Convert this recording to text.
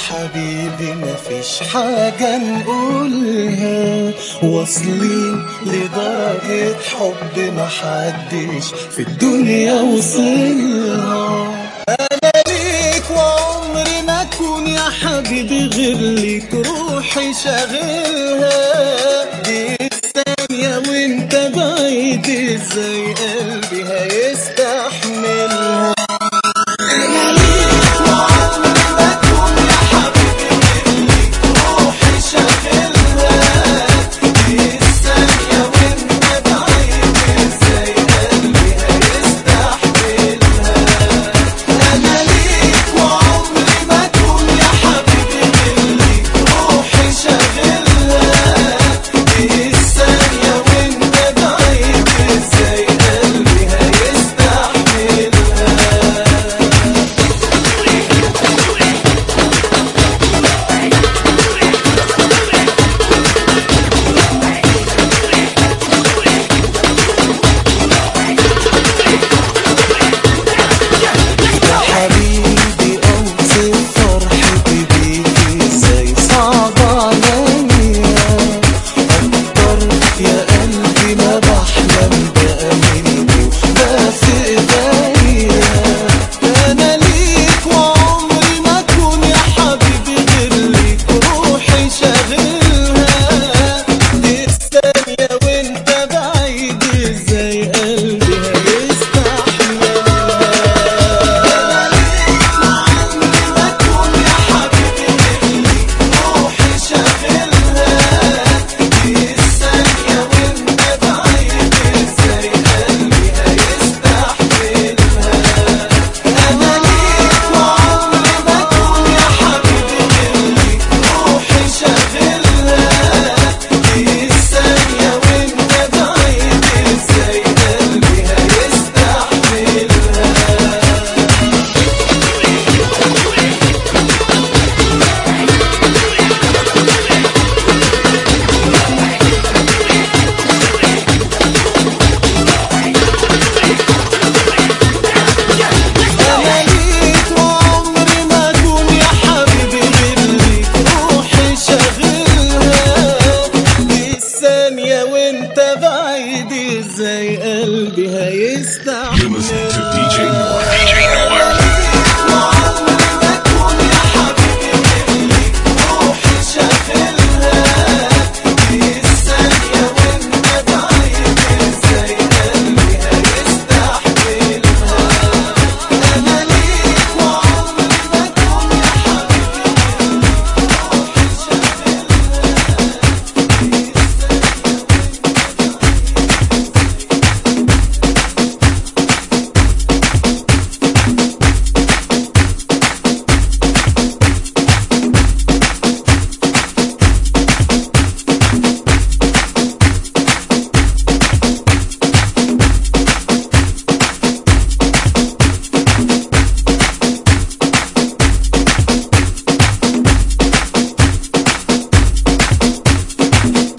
حبيبي مفيش حاجة نقولها واصلين لدرجة حب محدش في الدنيا وصلها أنا ليك وعمري ما أكون يا حبيبي غير ليك روحي شاغلها دي الثانية وانت بعيد ازاي قلبي هيستحملها أنا ليك وعمري ما أكون يا حبيبي غير ليك روحي شاغلها دي الثانية وانت بعيد ازاي قلبي هيستحملها أنا ليك وعمري ما أكون يا حبيبي غير ليك روحي شاغلها دي الثانية وانت بعيد ازاي قلبي هيستحملها حبيبي أوصف فرحتي بيك ازاي صعب عليا أكتر يا قلبي ما بحلم بقى مني ده في ايديا أنا ليك وعمري ما أكون يا حبيبي غير ليك روحي شاغلها دي الثانية وانت بعيد ازاي قلبي هيستحملها أنا ليك وعمري ما أكون يا حبيبي غير ليك روحي شاغلها دي الثانية وأنت بعيد إزاي قلبي You're listening to DJ هيستحمل Noah